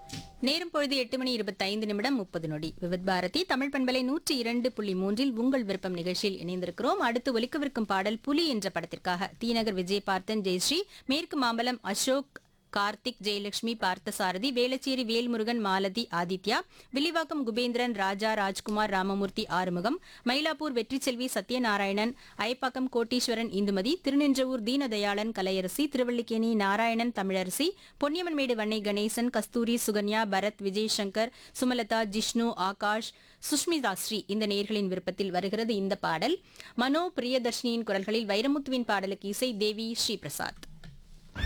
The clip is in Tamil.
நேரம் பொழுது எட்டு மணி இருபத்தைந்து நிமிடம் முப்பது நொடி விவித் பாரதி தமிழ் பண்பலை நூற்றி இரண்டு புள்ளி மூன்றில் உங்கள் விருப்பம் நிகழ்ச்சியில் இணைந்திருக்கிறோம் அடுத்து ஒலிக்கவிருக்கும் பாடல் புலி என்ற படத்திற்காக தீநகர் விஜய் பார்த்தன் ஜெயஸ்ரீ மேற்கு மாம்பலம் அசோக் கார்த்திக் ஜெயலட்சுமி பார்த்தசாரதி வேளச்சேரி வேல்முருகன் மாலதி ஆதித்யா வில்லிவாக்கம் குபேந்திரன் ராஜா ராஜ்குமார் ராமமூர்த்தி ஆறுமுகம் மயிலாப்பூர் வெற்றிச்செல்வி சத்யநாராயணன் ஐப்பாக்கம் கோட்டீஸ்வரன் இந்துமதி திருநின்றவூர் தீனதயாளன் கலையரசி திருவல்லிக்கேணி நாராயணன் தமிழரசி பொன்னியம்மன்மேடு வன்னை கணேசன் கஸ்தூரி சுகன்யா பரத் விஜய் சங்கர் சுமலதா ஜிஷ்ணு ஆகாஷ் சுஷ்மிதா ஸ்ரீ இந்த நேர்களின் விருப்பத்தில் வருகிறது இந்த பாடல் மனோ பிரியதர்ஷினியின் குரல்களில் வைரமுத்துவின் பாடலுக்கு இசை தேவி ஸ்ரீ பிரசாத்